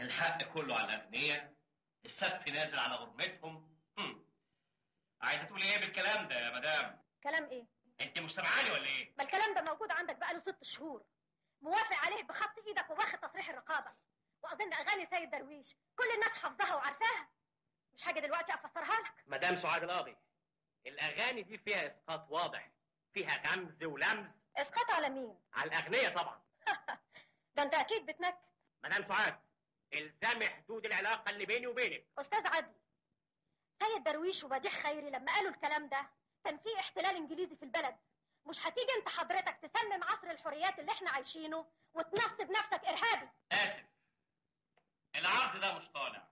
الحق كله على الاغنياء السف نازل على غربتهم هم. عايزه تقولي ايه بالكلام ده يا مدام كلام ايه انت مش سامعاني ولا ايه ما الكلام ده موجود عندك بقاله ست شهور موافق عليه بخط ايدك وواخد تصريح الرقابه واظن اغاني سيد درويش كل الناس حافظاها وعارفاها مش حاجه دلوقتي افسرها لك مدام سعاد القاضي الاغاني دي فيها اسقاط واضح فيها غمز ولمز اسقاط على مين على الاغنياء طبعا ده انت اكيد بتنكد مدام سعاد الزامي حدود العلاقه اللي بيني وبينك استاذ عدلي سيد درويش وبديع خيري لما قالوا الكلام ده كان في احتلال انجليزي في البلد مش هتيجي انت حضرتك تسمم عصر الحريات اللي احنا عايشينه وتنصب نفسك ارهابي اسف العرض ده مش طالع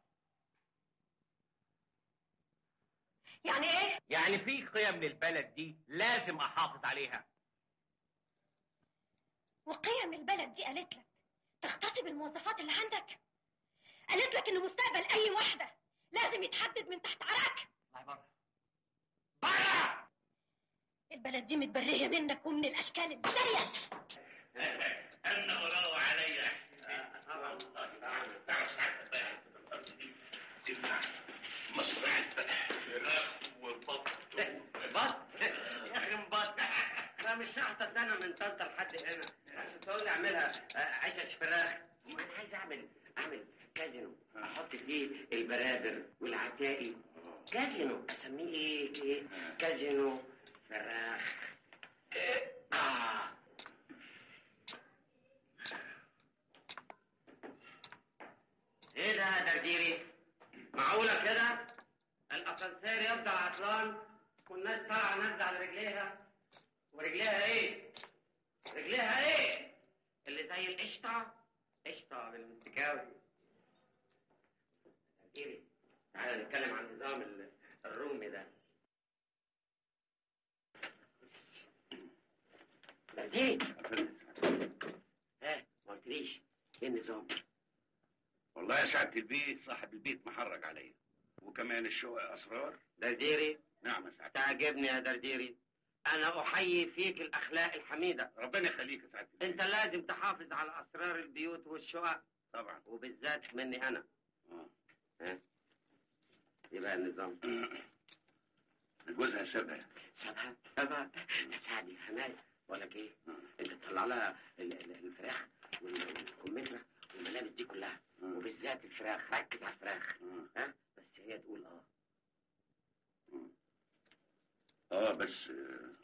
يعني ايه يعني في قيم للبلد دي لازم احافظ عليها وقيم البلد دي قالت لك تغتصب المواصفات اللي عندك قالت لك ان مستقبل اي واحده لازم يتحدد من تحت عرقك اطلعي بره بره البلد دي متبريه منك ومن الاشكال البشريه أن أراه علي مصرعة فراخ وبط بط يا اخي بط لا مش هحطط انا من طنطا لحد هنا عشان تقول لي اعملها آه، عشش فراخ ما انا عايز اعمل اعمل كازينو احط فيه البرادر والعتائي كازينو اسميه ايه ايه كازينو فراخ آه. ايه ده يا درديري معقولة كده الاسانسير يفضل عطلان والناس طالعة نازلة على رجليها ورجليها ايه رجليها ايه اللي زي القشطة قشطة بالمستكاوي درديري تعالى نتكلم عن النظام ال- الرومي ده درديري ها ما قلتليش ايه النظام والله يا سعادة البيت صاحب البيت محرج عليا وكمان الشقة أسرار درديري نعم يا سعادة تعجبني يا درديري انا احيي فيك الاخلاق الحميده ربنا يخليك يا سعادة البيت انت لازم تحافظ على اسرار البيوت والشقق طبعا وبالذات مني انا آه. ها يبقى النظام جوزها سابها سبعة سبعة يا سعدي هناي بقول لك ايه انت تطلع لها ال- ال- الفراخ وال- والكمثرى والملابس دي كلها مم. وبالذات الفراخ ركز على الفراخ مم. ها بس هي تقول اه اه بس آه،